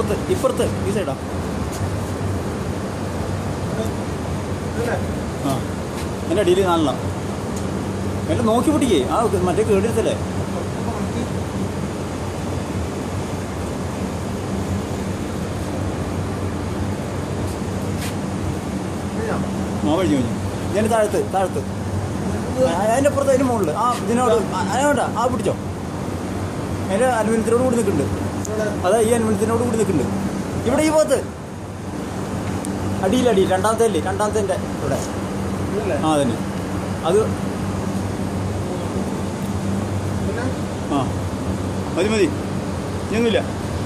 ഇപ്പുറത്ത് ഇപ്പുറത്ത് ഈ സൈഡാ ആ എൻ്റെ അടിയിൽ നാലെണ്ണം എല്ലാം നോക്കി പിടിക്കേ ആ മറ്റേ കേടിരുത്തല്ലേ ആ കഴിഞ്ഞു കഴിഞ്ഞു ഞാൻ താഴത്ത് താഴത്ത് ആ, അതിൻ്റെ പുറത്ത് അതിന് മുകളിൽ ആ ഇതിനോട് ആ, അതിനോട്ടാ ആ പിടിച്ചോ അതിൻ്റെ അനുവനത്തിനോട് കൂടി നിൽക്കുന്നുണ്ട് അതാ ഈ അനുവനത്തിനോട് കൂടി നിൽക്കുന്നുണ്ട് ഇവിടെ ഈ പോത്ത് അടിയിൽ അടിയിൽ രണ്ടാമത്തെ അല്ലേ രണ്ടാമത്തെ ഇവിടെ ആ അതന്നെ അത് ആ മതി മതി ഇനിയൊന്നുമില്ല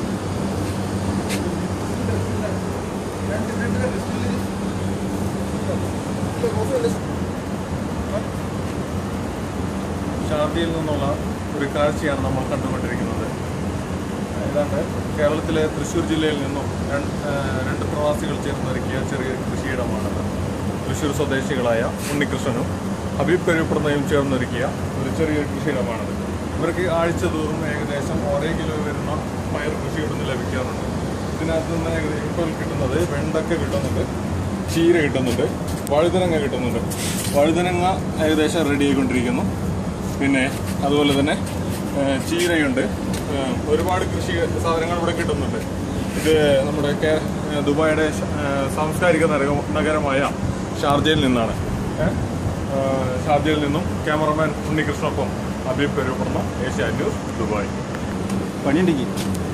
ഷാർജയിൽ നിന്നുള്ള ഒരു കാഴ്ചയാണ് നമ്മൾ കണ്ടുകൊണ്ടിരിക്കുന്നത് ഏതാണ്ട് കേരളത്തിലെ തൃശ്ശൂർ ജില്ലയിൽ നിന്നും രണ്ട് ഏഹ് രണ്ട് പ്രവാസികൾ ചേർന്നൊരുക്കിയ ചെറിയ കൃഷിയിടമാണത് തൃശ്ശൂർ സ്വദേശികളായ ഉണ്ണികൃഷ്ണനും ഹബീബ് കഴിയപ്പെടുന്നതും ചേർന്നൊരുക്കിയ ഒരു ചെറിയ കൃഷിയിടമാണത് ഇവർക്ക് ആഴ്ച തോറും ഏകദേശം ഒരേ കിലോ വരുന്ന പയർ കൃഷി ഇവിടുന്ന് ലഭിക്കാറുണ്ട് ഇതിനകത്ത് നിന്ന് ഏകദേശം ഇപ്പോൾ കിട്ടുന്നത് വെണ്ടക്ക കിട്ടുന്നുണ്ട് ചീര കിട്ടുന്നുണ്ട് വഴുതനങ്ങ കിട്ടുന്നുണ്ട് വഴുതനങ്ങ ഏകദേശം റെഡി ആയിക്കൊണ്ടിരിക്കുന്നു പിന്നെ അതുപോലെ തന്നെ ഏഹ്, ചീരയുണ്ട് ഏഹ്, ഒരുപാട് കൃഷി സാധനങ്ങൾ ഇവിടെ കിട്ടുന്നുണ്ട് ഇത് നമ്മുടെ കേ- ഏഹ്, ദുബായിയുടെ ശ- ഏഹ്, സാംസ്കാരിക നരക- നഗരമായ ഷാർജയിൽ നിന്നാണ് ഏഹ്, ഏഹ്, ഷാർജയിൽ നിന്നും ക്യാമറമാൻ ഉണ്ണികൃഷ്ണൊപ്പം അബീബ് പെരുപ്പുറമ ഏഷ്യ ന്യൂസ് ദുബായ് പണിയുണ്ടെങ്കിൽ